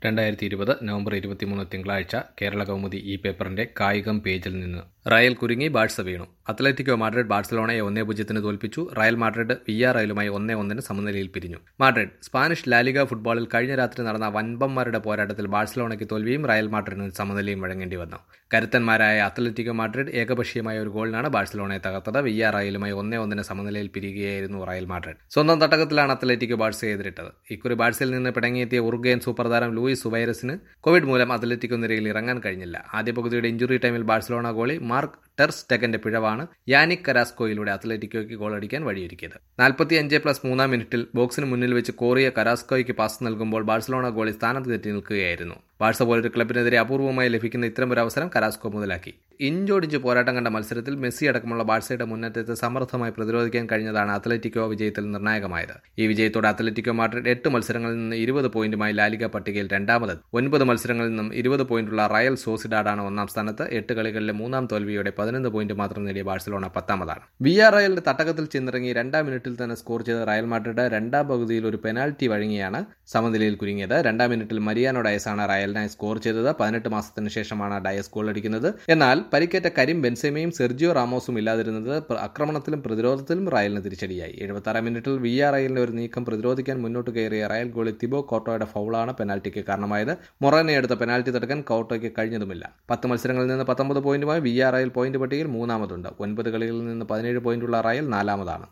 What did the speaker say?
രണ്ടായിരത്തി ഇരുപത് നവംബർ ഇരുപത്തിമൂന്ന് തിങ്കളാഴ്ച കേരള കൗമുദി ഈ പേപ്പറിന്റെ കായികം പേജിൽ നിന്ന് റയൽ കുരുങ്ങി ബാഴ്സ വീണു അത്ലറ്റിക്കോ മാഡ്രിഡ് ബാഴ്സലോണയെ ഒന്നേ പൂജ്യത്തിന് തോൽപ്പിച്ചു റയൽ മാഡ്രിഡ് വിയ്യാ റയലുമായി ഒന്നേ ഒന്നിന് സമനിലയിൽ പിരിഞ്ഞു മാഡ്രിഡ് സ്പാനിഷ് ലാലിഗ ഫുട്ബോളിൽ കഴിഞ്ഞ രാത്രി നടന്ന വൻപന്മാരുടെ പോരാട്ടത്തിൽ ബാഴ്സലോണയ്ക്ക് തോൽവിയും റയൽ മാഡ്രിഡിന് സമനിലയും വഴങ്ങേണ്ടി വന്നു കരുത്തന്മാരായ അത്ലറ്റിക്കോ മാഡ്രിഡ് ഏകപക്ഷീയമായ ഒരു ഗോളിനാണ് ബാഴ്സലോണയെ തകർത്തത് വിയ്യാ റയലുമായി ഒന്നേ ഒന്നിന് സമനിലയിൽ പിരിയുകയായിരുന്നു റയൽ മാഡ്രിഡ് സ്വന്തം തട്ടകത്തിലാണ് അത്ലറ്റിക്കോ ബാഴ്സയെ എതിരിട്ടത് ഇക്കുറി ബാഴ്സയിൽ നിന്ന് പിടങ്ങിയെത്തിയ ഉറുഗേൻ സൂപ്പർ താരം ലൂയിസ് സുബൈറസിന് കോവിഡ് മൂലം അത്ലറ്റിക്കോ നിരയിൽ ഇറങ്ങാൻ കഴിഞ്ഞില്ല ആദ്യ പകുതിയുടെ ഇഞ്ചുറി ടൈമിൽ ബാഴ്സലോണ ഗോളി മാർക്ക് ടെർസ്റ്റെഗന്റെ പിഴവാണ് യാനിക് കരാസ്കോയിലൂടെ അത്ലറ്റിക്കോയ്ക്ക് ഗോളടിക്കാൻ വഴിയൊരുക്കിയത് നാൽപ്പത്തി അഞ്ച് പ്ലസ് മൂന്നാം മിനിറ്റിൽ ബോക്സിന് മുന്നിൽ വെച്ച് കോറിയ കരാസ്കോയ്ക്ക് പാസ് നൽകുമ്പോൾ ബാഴ്സലോണ ഗോളി സ്ഥാനത്ത് തെറ്റി നിൽക്കുകയായിരുന്നു ബാഴ്സ പോലൊരു ക്ലബിനെതിരെ അപൂർവമായി ലഭിക്കുന്ന ഇത്തരമൊരു അവസരം കരാസ്കോ മുതലാക്കി ഇഞ്ചോടിഞ്ച് പോരാട്ടം കണ്ട മത്സരത്തിൽ മെസ്സി അടക്കമുള്ള ബാഴ്സയുടെ മുന്നേറ്റത്തെ സമർത്ഥമായി പ്രതിരോധിക്കാൻ കഴിഞ്ഞതാണ് അത്ലറ്റിക്കോ വിജയത്തിൽ നിർണായകമായത് ഈ വിജയത്തോടെ അത്ലറ്റിക്കോ മാഡ്രിഡ് എട്ട് മത്സരങ്ങളിൽ നിന്ന് ഇരുപത് പോയിന്റുമായി ലാലിക പട്ടികയിൽ രണ്ടാമത് ഒൻപത് മത്സരങ്ങളിൽ നിന്നും ഇരുപത് പോയിന്റുള്ള റയൽ സോസിഡാഡാണ് ഒന്നാം സ്ഥാനത്ത് എട്ട് കളികളിലെ മൂന്നാം തോൽവിയോടെ പതിനൊന്ന് പോയിന്റ് മാത്രം നേടിയ ബാഴ്സലോണ പത്താമതാണ് വി ആർ റയലിന്റെ തട്ടകത്തിൽ ചെന്നിറങ്ങി രണ്ടാം മിനിറ്റിൽ തന്നെ സ്കോർ ചെയ്ത റയൽ മാഡ്രിഡ് രണ്ടാം പകുതിയിൽ ഒരു പെനാൽറ്റി വഴങ്ങിയാണ് സമനിലയിൽ കുരുങ്ങിയത് രണ്ടാം മിനിറ്റിൽ മരിയാനോ ഡയസാണ് റയലിനായി സ്കോർ ചെയ്തത് പതിനെട്ട് മാസത്തിന് ശേഷമാണ് ഡയസ് ഗോൾ അടിക്കുന്നത് എന്നാൽ പരിക്കേറ്റ കരീം ബെൻസെമയും സെർജിയോ റാമോസും ഇല്ലാതിരുന്നത് ആക്രമണത്തിലും പ്രതിരോധത്തിലും റയലിന് തിരിച്ചടിയായി എഴുപത്താറാം മിനിറ്റിൽ വി ആർ റയലിന്റെ ഒരു നീക്കം പ്രതിരോധിക്കാൻ മുന്നോട്ട് കയറിയ റയൽ ഗോളി തിബോ കോട്ടോയുടെ ഫൗളാണ് പെനാൽറ്റിക്ക് കാരണമായത് മൊറനെ എടുത്ത പെനാൽറ്റി തടുക്കാൻ കോട്ടോയ്ക്ക് കഴിഞ്ഞതുമില്ല പത്ത് മത്സരങ്ങളിൽ നിന്ന് പത്തൊമ്പത് പോയിന്റുമായി വി ആർ റയൽ പോയിന്റ് പട്ടികയിൽ മൂന്നാമതുണ്ട് ഒൻപത് കളികളിൽ നിന്ന് പതിനേഴ് പോയിന്റുള്ള റയൽ നാലാമതാണ്